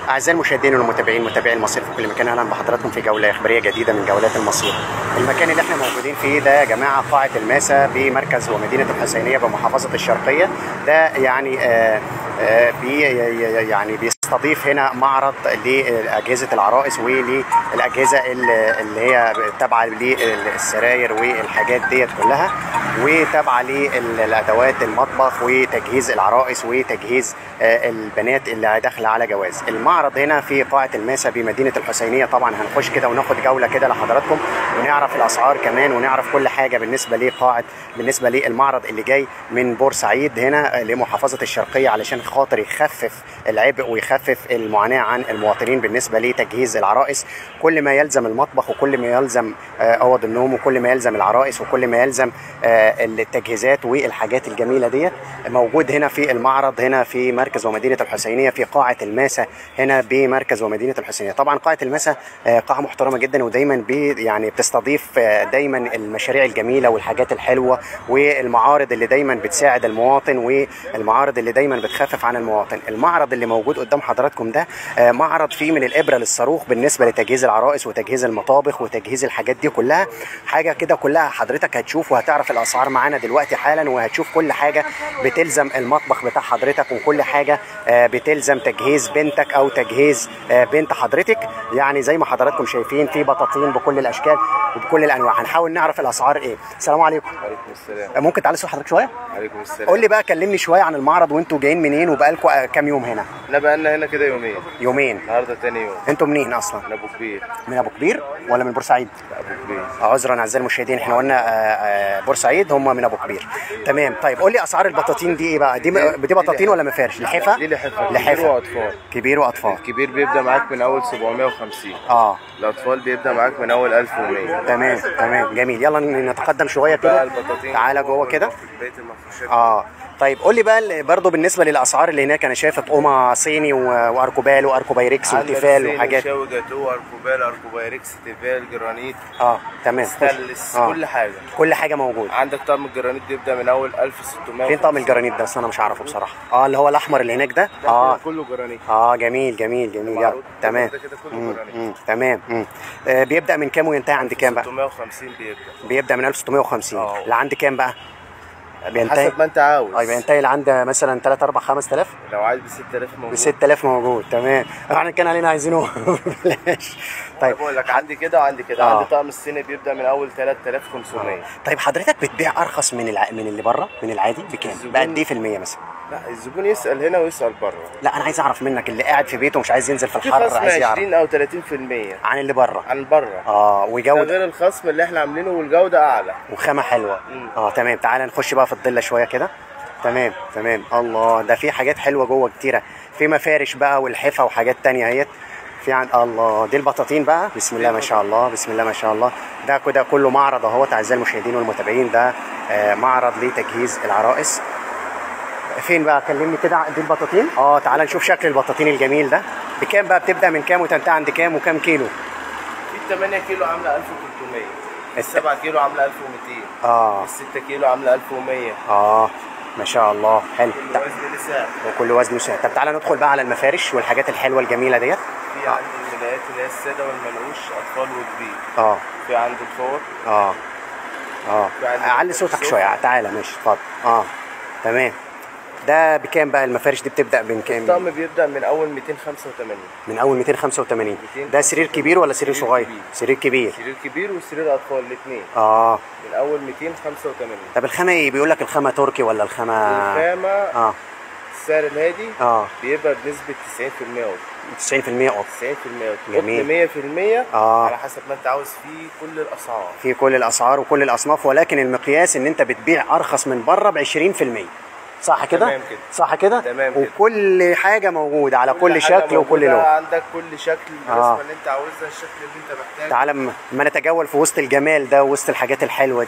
أعزائي المشاهدين والمتابعين متابعي المصير في كل مكان أهلا بحضراتكم في جولة إخبارية جديدة من جولات المصير. المكان اللي احنا موجودين فيه ده يا جماعة قاعة الماسة بمركز ومدينة الحسينية بمحافظة الشرقية. ده يعني آه آه بي يعني بيستضيف هنا معرض لأجهزة العرائس وللأجهزة اللي اللي هي تابعة للسراير والحاجات ديت كلها وتابعة للأدوات المطبخ وتجهيز العرائس وتجهيز آه البنات اللي داخلة على جواز. المعرض هنا في قاعة الماسة بمدينة الحسينية طبعا هنخش كده وناخد جولة كده لحضراتكم ونعرف الأسعار كمان ونعرف كل حاجة بالنسبة لقاعة بالنسبة للمعرض اللي جاي من بورسعيد هنا لمحافظة الشرقية علشان خاطر يخفف العبء ويخفف المعاناة عن المواطنين بالنسبة لتجهيز العرائس كل ما يلزم المطبخ وكل ما يلزم أوض النوم وكل ما يلزم العرائس وكل ما يلزم التجهيزات والحاجات الجميلة ديت موجود هنا في المعرض هنا في مركز ومدينة الحسينية في قاعة الماسة هنا بمركز ومدينة الحسينية طبعا قاعة الماسة قاعة محترمة جدا ودايما بي يعني بتستضيف دايما المشاريع الجميلة والحاجات الحلوة والمعارض اللي دايما بتساعد المواطن والمعارض اللي دايما بتخفف عن المواطن المعرض اللي موجود قدام حضراتكم ده معرض فيه من الإبرة للصاروخ بالنسبة لتجهيز العرائس وتجهيز المطابخ وتجهيز الحاجات دي كلها حاجة كده كلها حضرتك هتشوف وهتعرف الأسعار معانا دلوقتي حالا وهتشوف كل حاجة بتلزم المطبخ بتاع حضرتك وكل حاجة بتلزم تجهيز بنتك أو تجهيز بنت حضرتك يعني زي ما حضراتكم شايفين في بطاطين بكل الاشكال وبكل الانواع هنحاول نعرف الاسعار ايه السلام عليكم عليكم السلام ممكن تعالى صوت حضرتك شويه عليكم السلام قول لي بقى كلمني شويه عن المعرض وانتوا جايين منين وبقالكم كام يوم هنا احنا بقالنا هنا كده يومين يومين النهارده تاني يوم انتوا منين اصلا من ابو كبير من ابو كبير ولا من بورسعيد لا، ابو كبير عذرا اعزائي المشاهدين احنا قلنا آه، آه، بورسعيد هم من ابو كبير تمام طيب قول لي اسعار البطاطين دي ايه بقى دي دي بطاطين ولا مفارش لحفه دي لحفه كبير لحفه واطفال كبير واطفال الكبير بيبدا معاك من اول 750 اه الاطفال بيبدا معاك من اول 1100 تمام تمام جميل يلا نتقدم شويه بقى كده البطاطين تعالى جوه كده بيت المفروشات اه طيب قول لي بقى برضه بالنسبه للاسعار اللي هناك انا شايف طقومه صيني و- واركوبال واركوبايركس عندك وتيفال صيني، وحاجات شاوي جاتو اركوبال اركوبايركس تيفال جرانيت اه تمام ستانلس آه. كل حاجه كل حاجه موجود عندك طقم الجرانيت بيبدا من اول 1600 فين طقم الجرانيت ده اصل انا مش عارفه بصراحه اه اللي هو الاحمر اللي هناك ده اه كله جرانيت اه جميل جميل جميل يلا معروض تمام ده كده كله مم، جرانيت. مم، تمام مم. آه بيبدا من كام وينتهي عند كام بقى 650 بيبدا بيبدا من 1650 آه. لعند كام بقى بينتهي حسب ما انت عاوز اه ينتهي لعند مثلا 3 4 5000 لو عايز ب 6000 موجود ب 6000 موجود تمام احنا كان علينا عايزينه بلاش طيب بقول لك عندي كده وعندي كده آه. عندي طقم الصيني بيبدا من اول 3500 طيب حضرتك بتبيع ارخص من الع... من اللي بره من العادي بكام الزبون- بقد ايه في المية مثلا لا الزبون يسال هنا ويسال بره لا انا عايز اعرف منك اللي قاعد في بيته مش عايز ينزل في في الحر خصم عايز يعرف 20 او 30% عن اللي بره عن بره اه ده وجوده غير الخصم اللي احنا عاملينه والجوده اعلى وخامه حلوه مم. اه تمام تعالى نخش بقى في الضله شويه كده تمام تمام الله ده في حاجات حلوه جوه كتيره في مفارش بقى والحفه وحاجات تانية اهيت في عن الله دي البطاطين بقى بسم الله ما شاء الله بسم الله ما شاء الله ده كده كله معرض اهوت اعزائي المشاهدين والمتابعين ده آه معرض لتجهيز العرائس فين بقى كلمني كده دي البطاطين اه تعالى نشوف شكل البطاطين الجميل ده بكام بقى بتبدا من كام وتنتهي عند كام وكام كيلو في ال 8 كيلو عامله 1300 ال 7 كيلو عامله 1200 اه ال 6 كيلو عامله 1100 اه ما شاء الله حلو كل وزن لسعر وكل وزنه سعر طب تعالى ندخل بقى على المفارش والحاجات الحلوه الجميله ديت في عندي الملايات اللي هي الساده والمنقوش اطفال وكبير اه في عندي الفور اه اه في عندي علي صوتك الصوت. شويه تعالى ماشي اتفضل اه تمام ده بكام بقى المفارش دي بتبدا من كام الطقم بيبدا من اول 285 من اول 285 ده 285. سرير كبير ولا سرير سرير صغير كبير. سرير كبير سرير كبير وسرير اطفال الاثنين اه من اول 285 طب الخامه ايه بيقول لك الخامه تركي ولا الخامه الخامه اه السعر الهادي اه بيبقى بنسبه 90% اوف 90% اوف 90% اوف جميل. قطن 100% آه. على حسب ما انت عاوز فيه كل الاسعار في كل الاسعار وكل الاصناف ولكن المقياس ان انت بتبيع ارخص من بره ب 20% صح كده؟ تمام كده. صح كده؟ تمام كده. وكل حاجه موجوده على كل, حاجة شكل وكل موجودة لون عندك كل شكل آه. بالنسبه اللي انت عاوزها الشكل اللي انت محتاجه تعالى م- ما نتجول في وسط الجمال ده ووسط الحاجات الحلوه دي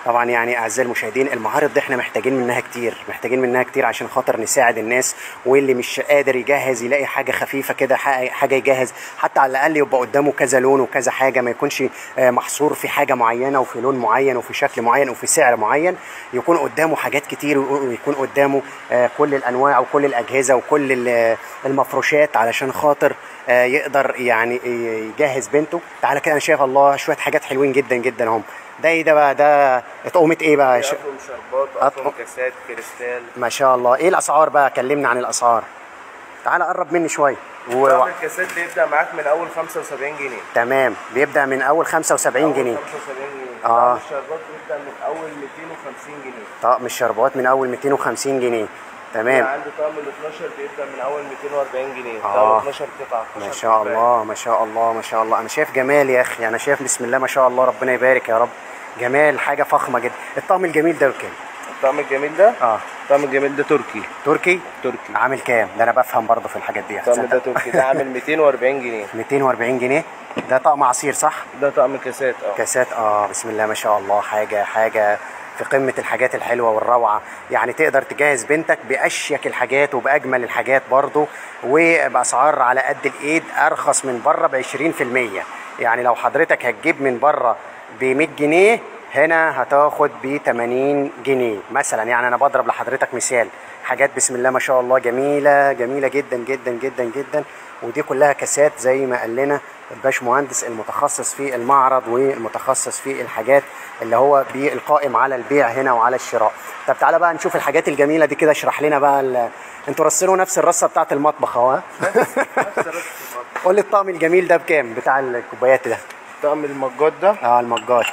طبعا يعني اعزائي المشاهدين المعارض دي احنا محتاجين منها كتير محتاجين منها كتير عشان خاطر نساعد الناس واللي مش قادر يجهز يلاقي حاجه خفيفه كده ح- حاجه يجهز حتى على الاقل يبقى قدامه كذا لون وكذا حاجه ما يكونش آه، محصور في حاجه معينه وفي لون معين وفي شكل معين وفي سعر معين يكون قدامه حاجات كتير ويكون قدامه آه، كل الانواع وكل الاجهزه وكل ال- المفروشات علشان خاطر آه، يقدر يعني يجهز بنته تعالى كده انا شايف الله شويه حاجات حلوين جدا جدا هم ده ايه ده بقى ده اتقومت ايه بقى ش... اطقم شربات أطقم. اطقم كاسات كريستال ما شاء الله ايه الاسعار بقى كلمنا عن الاسعار تعالى قرب مني شويه و... طقم الكاسات بيبدا معاك من اول 75 جنيه تمام بيبدا من اول 75 أول جنيه 75 جنيه آه. طقم الشربات بيبدا من اول 250 جنيه طقم الشربات من اول 250 جنيه تمام عندي طقم ال 12 بيبدا من اول 240 جنيه آه. طقم 12 قطعه ما 12 شاء قطعة. الله ما شاء الله ما شاء الله انا شايف جمال يا اخي انا شايف بسم الله ما شاء الله ربنا يبارك يا رب جمال حاجه فخمه جدا الطقم الجميل ده بكام الطقم الجميل ده اه الطقم الجميل ده تركي تركي تركي عامل كام ده انا بفهم برضه في الحاجات دي الطقم ده تركي ده عامل 240 جنيه 240 جنيه ده طقم عصير صح ده طقم كاسات اه كاسات اه بسم الله ما شاء الله حاجه حاجه في قمه الحاجات الحلوه والروعه يعني تقدر تجهز بنتك باشيك الحاجات وباجمل الحاجات برضو وباسعار على قد الايد ارخص من بره ب 20% يعني لو حضرتك هتجيب من بره ب 100 جنيه هنا هتاخد ب 80 جنيه مثلا يعني انا بضرب لحضرتك مثال حاجات بسم الله ما شاء الله جميله جميله جدا جدا جدا جدا ودي كلها كاسات زي ما قال لنا الباشمهندس المتخصص في المعرض والمتخصص في الحاجات اللي هو بالقائم على البيع هنا وعلى الشراء طب تعالى بقى نشوف الحاجات الجميله دي كده اشرح لنا بقى ال... انتوا رسلوا نفس الرصه بتاعه المطبخ اهو ها؟ قول لي الطقم الجميل ده بكام بتاع الكوبايات ده طقم المجات ده اه المجات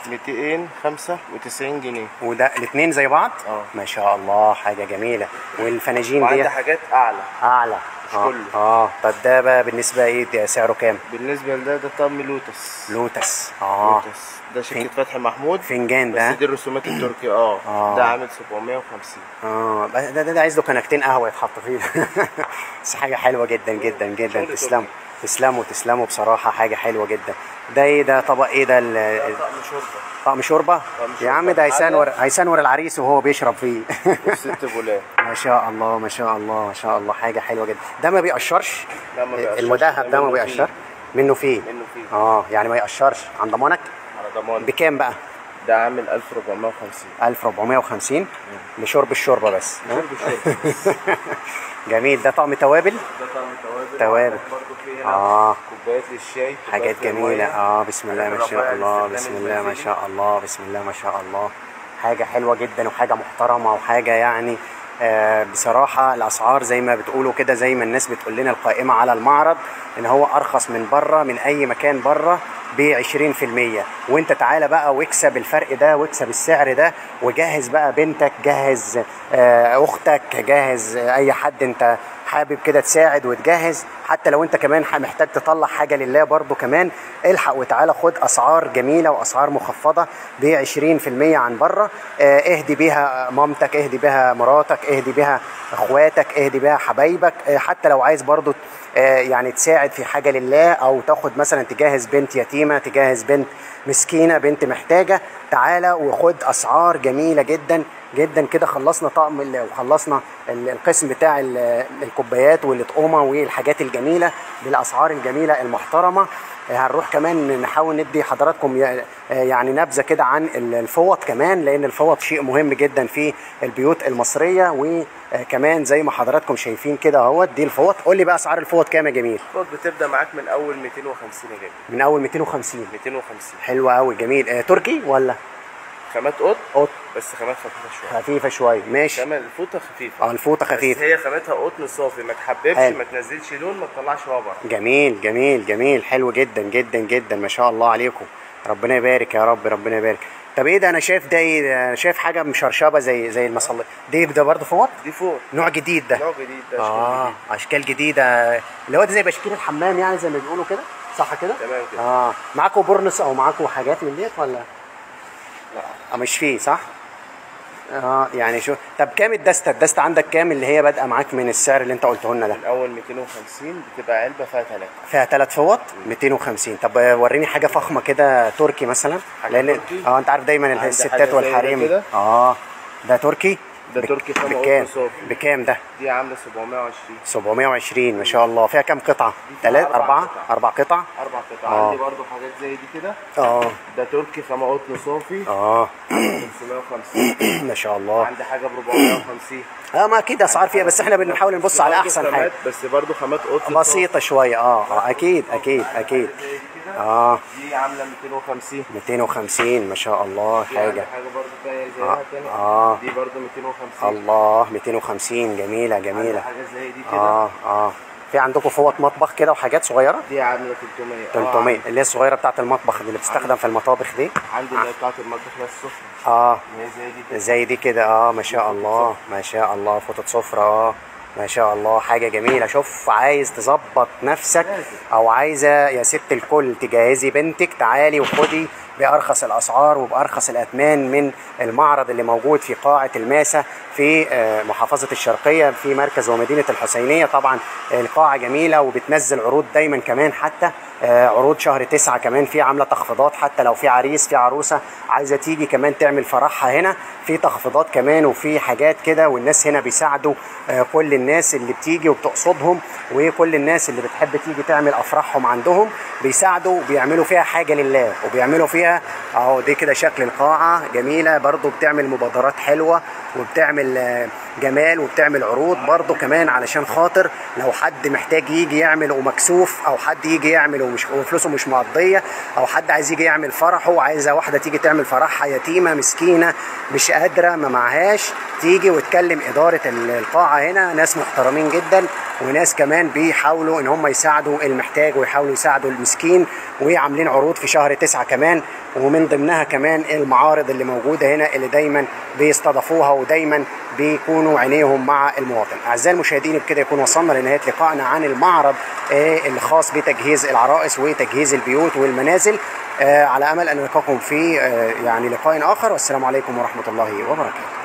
295 جنيه وده الاثنين زي بعض اه. ما شاء الله حاجه جميله والفناجين وعندي دي حاجات اعلى اعلى مش اه كله. اه طب ده بقى بالنسبه ايه ده سعره كام بالنسبه لده ده طقم لوتس لوتس اه لوتس ده شركه فين- فتحي محمود فنجان بس ده دي الرسومات التركي اه آه. ده عامل 750 اه ده, ده, ده عايز له كنكتين قهوه يتحط فيه بس حاجه حلوه جدا جدا جدا شغل تسلموا تركي. تسلموا تسلموا بصراحه حاجه حلوه جدا ده ايه ده طبق ايه ده ال- ده ال- طقم شوربه طقم شوربه طقم يا شوربة عم ده هيسنور بحاجة. هيسنور العريس وهو بيشرب فيه والست بولات ما شاء الله ما شاء الله ما شاء الله حاجه حلوه جدا ده ما بيقشرش لا ما بيقشرش، المدهب ده ما منه فيه. بيقشر منه فيه منه فيه اه يعني ما يقشرش عن ضمانك على ضمان بكام بقى ده عامل 1450 1450 لشرب الشوربه بس ها؟ شرب الشوربه جميل ده طقم توابل ده طقم توابل توابل. برضه في هنا اه كوبايات للشاي حاجات كوبايات جميلة للمية. اه بسم الله ما شاء الرفايع الله لاستخدام بسم الله ما المنزلي. شاء الله بسم الله ما شاء الله حاجة حلوة جدا وحاجة محترمة وحاجة يعني آه بصراحة الأسعار زي ما بتقولوا كده زي ما الناس بتقول لنا القائمة على المعرض إن هو أرخص من بره من أي مكان بره ب 20% وانت تعالى بقى واكسب الفرق ده واكسب السعر ده وجهز بقى بنتك جهز آه اختك جهز آه، اي حد انت حابب كده تساعد وتجهز حتى لو انت كمان ح- محتاج تطلع حاجه لله برضو كمان الحق وتعالى خد اسعار جميله واسعار مخفضه ب 20% عن بره اه، اهدي بيها مامتك اهدي بيها مراتك اهدي بيها اخواتك اهدي بيها حبايبك اه، حتى لو عايز برضو اه، يعني تساعد في حاجه لله او تاخد مثلا تجهز بنت يتيمه تجهز بنت مسكينه بنت محتاجه تعالى وخد اسعار جميله جدا جدا كده خلصنا طقم ال- وخلصنا ال- القسم بتاع ال- الكوبايات والاطقمه والحاجات الجميله بالاسعار الجميله المحترمه آه، هنروح كمان نحاول ندي حضراتكم ي- آه، يعني نبذه كده عن ال- الفوط كمان لان الفوط شيء مهم جدا في البيوت المصريه وكمان زي ما حضراتكم شايفين كده اهوت دي الفوط قول لي بقى اسعار الفوط كام يا جميل الفوط بتبدا معاك من اول 250 جنيه من اول 250 250 حلو قوي جميل آه، تركي ولا خامات قط قط بس خامات خفيفه شويه خفيفه شويه ماشي خامة الفوطه خفيفه اه الفوطه بس خفيفه هي خامتها قطن صافي ما تحببش حلو. ما تنزلش لون ما تطلعش وبر جميل جميل جميل حلو جدا جدا جدا ما شاء الله عليكم ربنا يبارك يا رب ربنا يبارك طب ايه ده انا شايف ده ايه ده؟ أنا شايف حاجه مشرشبه زي زي المصلي دي ده برضه فوط دي فوق نوع جديد ده نوع جديد ده اشكال اه جديد اشكال جديده اللي هو ده زي بشكير الحمام يعني زي ما بيقولوا كده صح كده تمام كده اه معاكم بورنس او معاكم حاجات من ديت ولا لا آه مش فيه صح اه يعني شو طب كام الدستة الدستة عندك كام اللي هي بادئه معاك من السعر اللي انت قلته لنا ده الاول 250 بتبقى علبه فيها ثلاثه فيها ثلاث فوط 250 طب وريني حاجه فخمه كده تركي مثلا حاجة لان تركي؟ اه انت عارف دايما عندي الستات حاجة زي ده والحريم كده. اه ده تركي ده بك- تركي خامة بكام قطن صافي. بكام ده دي عامله 720 720 ما شاء الله فيها كام قطعه ثلاث أربع اربعه قطع. اربع قطع اربع قطع آه. عندي برضو حاجات زي دي كده اه ده تركي خامه قطن صافي اه 550 ما شاء الله عندي حاجه ب 450 اه ما اكيد اسعار فيها بس احنا بنحاول نبص على برضو احسن خامات- حاجه بس برضو خامات قطن بسيطه شويه اه اه اكيد اكيد اكيد زي كده اه دي عامله 250 250 ما شاء الله دي عندي حاجه حاجه برضو تانية زيها آه. تاني آه. دي برضو 250 الله 250 جميله عندي جميله حاجه زي دي كده اه اه في عندكم فوط مطبخ كده وحاجات صغيره دي عامله 300 آه، 300 اللي هي الصغيره بتاعت المطبخ دي اللي بتستخدم في المطابخ دي عندي اللي هي بتاعت المطبخ بس السفره اه اللي هي زي دي كده زي دي كده اه ما شاء الله ما شاء الله فوطة سفرة اه ما شاء الله حاجة جميلة شوف عايز تظبط نفسك او عايزة يا ست الكل تجهزي بنتك تعالي وخدي بأرخص الأسعار وبأرخص الأثمان من المعرض اللي موجود في قاعة الماسة في آه، محافظة الشرقية في مركز ومدينة الحسينية طبعا القاعة جميلة وبتنزل عروض دايما كمان حتى آه، عروض شهر تسعة كمان في عاملة تخفيضات حتى لو في عريس في عروسة عايزة تيجي كمان تعمل فرحها هنا في تخفيضات كمان وفي حاجات كده والناس هنا بيساعدوا آه، كل الناس اللي بتيجي وبتقصدهم وكل الناس اللي بتحب تيجي تعمل أفراحهم عندهم بيساعدوا وبيعملوا فيها حاجة لله وبيعملوا فيها اهو دي كده شكل القاعة جميلة برضو بتعمل مبادرات حلوة وبتعمل آه، جمال وبتعمل عروض برضو كمان علشان خاطر لو حد محتاج يجي يعمل ومكسوف او حد يجي يعمل ومش وفلوسه مش مقضيه او حد عايز يجي يعمل فرحه وعايزه واحده تيجي تعمل فرحها يتيمه مسكينه مش قادره ما معهاش تيجي وتكلم اداره ال- القاعه هنا ناس محترمين جدا وناس كمان بيحاولوا ان هم يساعدوا المحتاج ويحاولوا يساعدوا المسكين وعاملين عروض في شهر تسعة كمان ومن ضمنها كمان المعارض اللي موجوده هنا اللي دايما بيستضافوها ودايما بيكونوا عينيهم مع المواطن اعزائي المشاهدين بكده يكون وصلنا لنهايه لقائنا عن المعرض آه، الخاص بتجهيز العرائس وتجهيز البيوت والمنازل آه، على امل ان نلقاكم في آه، يعني لقاء اخر والسلام عليكم ورحمه الله وبركاته